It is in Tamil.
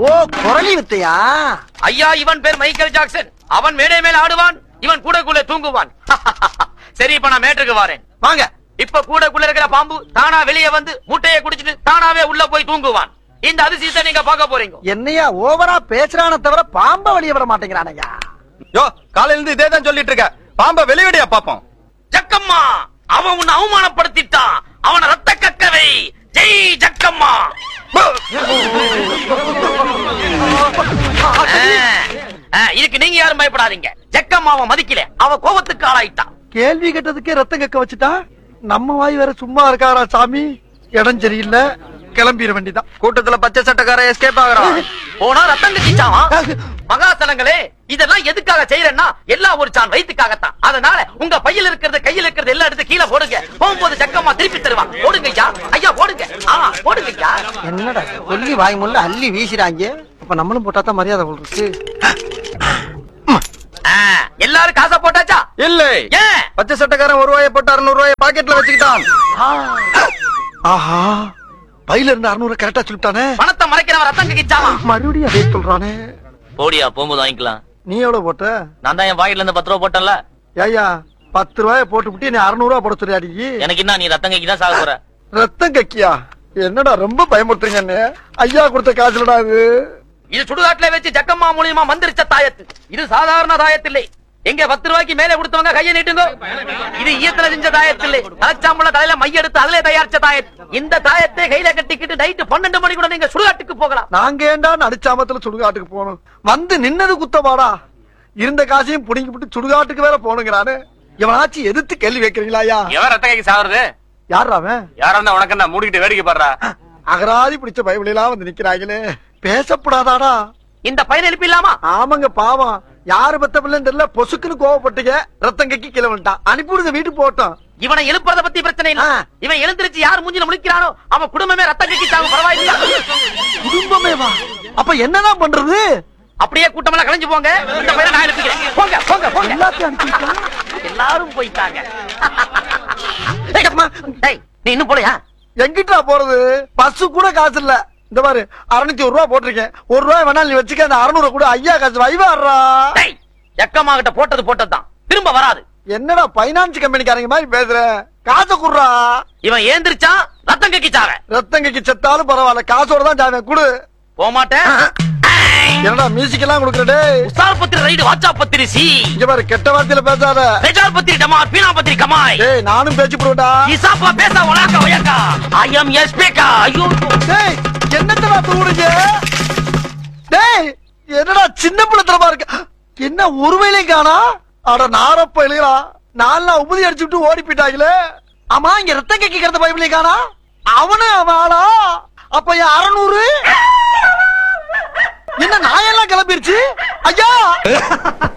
ஓ குரலி வித்தையா ஐயா இவன் பேர் மைக்கேல் ஜாக்சன் அவன் மேடை மேல ஆடுவான் இவன் கூடக்குள்ள தூங்குவான் சரி இப்ப நான் மேட்டுக்கு வரேன் வாங்க இப்ப கூடக்குள்ள இருக்கிற பாம்பு தானா வெளியே வந்து முட்டையை குடிச்சிட்டு தானாவே உள்ள போய் தூங்குவான் இந்த அதிசயத்தை நீங்க பார்க்க போறீங்க என்னையா ஓவரா பேசுறான தவிர பாம்ப வெளிய விட மாட்டேங்கிறானையா யோ காலையில இருந்து இதே தான் சொல்லிட்டு இருக்க பாம்ப வெளியடியா பாப்போம் ஜக்கம்மா அவன் உன்னை அவமானப்படுத்திட்டான் அவன ரத்த கக்கவை ஜெய் ஜக்கம்மா ஆ, ஆ, இதுக்கு நீங்க யாரும் பயப்படாதீங்க ஜக்கம்மா அவன் மதிக்கல அவன் கோபத்துக்கு ஆளாயிட்டான் கேள்வி கேட்டதுக்கே ரத்தம் கக்க வச்சுட்டா நம்ம வாய் வேற சும்மா இருக்காரா சாமி இடம் சரியில்லை கிளம்பிட வேண்டிதான் கூட்டத்துல பச்சை சட்டக்காரன் எஸ்கேப் ஆகுறான் போனா ரத்தம் கட்டிச்சான் மகாசலங்களே இதெல்லாம் எதுக்காக செய்யறேன்னா எல்லாம் ஒரு சான் வயிற்றுக்காகத்தான் அதனால உங்க பையில இருக்கிறது கையில இருக்கிறது எல்லாம் எடுத்து கீழே போடுங்க போகும்போது ஜக்கம்மா திருப்பி தருவான் போடுங்க ஐயா ஐயா போடுங்க ஆ போடுங்க ஐயா என்னடா சொல்லி வாய் முள்ள அள்ளி வீசுறாங்க அப்ப நம்மளும் போட்டா தான் மரியாதை போல் இருக்கு ஆ, எல்லாரும் காசை போட்டாச்சா இல்லை ஏன் பச்சை சட்டக்காரன் ஒரு ரூபாயை போட்டு அறுநூறு ரூபாயை பாக்கெட்ல வச்சுக்கிட்டான் ஆஹா பையில இருந்து அறுநூறு கரெக்டா சொல்லிட்டானே பணத்தை மறைக்கிறவன் ரத்தம் கக்கிச்சாமா மறுபடியும் அதே சொல்றானே போடியா போகும்போது வாங்கிக்கலாம் நீ எவ்வளவு போட்ட நான் தான் என் பாக்கெட்ல இருந்து பத்து ரூபா போட்டேன்ல ஏய்யா பத்து ரூபாய போட்டு விட்டு நீ அறுநூறு ரூபாய் போட சொல்லியாடி எனக்கு என்ன நீ ரத்தம் கக்கி தான் சாக போற ரத்தம் கக்கியா என்னடா ரொம்ப பயமுறுத்துறீங்க அண்ணே. ஐயா கொடுத்த காசுலடா இது இது சுடுகாட்டுல வச்சு ஜக்கம்மா மூலியமா மந்திரிச்ச தாயத்து இது சாதாரண தாயத்தில்லை எங்க பத்து ரூபாய்க்கு மேல கொடுத்தவங்க கையை நீட்டுங்க இது ஈயத்துல செஞ்ச தாயத்தில்லை தலைச்சாம்பள தலையில மைய எடுத்து அதுல தயாரிச்ச தாயத்து இந்த தாயத்தை கையில கட்டிக்கிட்டு நைட்டு பன்னெண்டு மணி கூட நீங்க சுடுகாட்டுக்கு போகலாம் நாங்க ஏண்டா நடிச்சாமத்துல சுடுகாட்டுக்கு போகணும் வந்து நின்னது குத்தமாடா இருந்த காசையும் புடிங்கி விட்டு சுடுகாட்டுக்கு வேற போனுங்கிறானு இவனாச்சும் எதிர்த்து கேள்வி வைக்கிறீங்களா ஐயா எவன் ரத்த கைக்கு சாகுறது யார் அவன் யாரா இருந்தா உனக்கு என்ன மூடிக்கிட்டு வேடிக்கை பாடுறா அகராதி பிடிச்ச பைபிளெல்லாம் வந்து நிக்கிறாங்களே பேசப்படாதாடா இந்த பையன் எழுப்பிடலாமா ஆமாங்க பாவம் யாரு பத்த பிள்ளைன்னு தெரியல பொசுக்குன்னு கோவப்பட்டுங்க ரத்தம் கக்கி கீழே வந்துட்டான் அனுப்பிவிடுங்க வீட்டுக்கு போட்டோம் இவனை எழுப்புறத பத்தி பிரச்சனை இல்ல ஆ. இவன் எழுந்திருச்சு யார் மூஞ்சில முழிக்கிறானோ அவன் குடும்பமே ரத்தம் கக்கிச்சாங்க பரவாயில்லையா குடும்பமே வா அப்ப என்னதான் பண்றது அப்படியே கூட்டமெல்லாம் கலைஞ்சு போங்க இந்த பையனை நான் எழுப்பிக்கிறேன் போங்க போங்க போங்க எல்லாத்தையும் அனுப்பிட்டான் எல்லாரும் போயிட்டாங்க ஏய், அம்மா. ஏய், நீ இன்னும் போலையா எங்கிட்டா போறது பஸ் கூட காசு இல்ல இந்த பாரு அறுநூத்தி ஒரு ரூபா போட்டிருக்கேன் ஒரு ரூபாய் வேணாலும் நீ வச்சுக்க அந்த அறுநூறு கூட ஐயா காசு வைவாடுறா டேய் எக்கம்மா கிட்ட போட்டது போட்டதுதான் திரும்ப வராது என்னடா பைனான்ஸ் கம்பெனிக்காரங்க மாதிரி பேசுற காசை குடுறா இவன் ஏந்திரிச்சான் ரத்தம் கக்கிச்சாவ ரத்தம் கக்கி செத்தாலும் பரவாயில்ல காசோட தான் ஜாமீன் குடு போக மாட்டேன் என்னடா மியூசிக் எல்லாம் கொடுக்குறடே உஸ்தார் பத்திரி ரைடு வாட்சா பத்திரி சி இங்க பாரு கெட்ட வார்த்தையில பேசாத ரெஜார் பத்திரி டமார் பீனா பத்திரி கமாய் டேய் நானும் பேச்சு போடுவேன்டா இசாப்பா பேச ஒலாக்க ஒயக்கா ஐ எம் எஸ் பேக்கா ஐயோ டேய் என்னத்தடா தூடுங்க டேய் என்னடா சின்ன பிள்ளைத்தனமா இருக்கு என்ன ஒருவேளையும் காணா அட நாரப்ப எழுகிறா நாலு உபதி அடிச்சு விட்டு ஓடி போயிட்டாங்களே ஆமா இங்க ரத்தம் கக்கி கிடந்த பைபிளையும் காணா அவனு அவன் ஆளா அப்ப என் அறநூறு என்ன நாயெல்லாம் கிளம்பிருச்சு ஐயா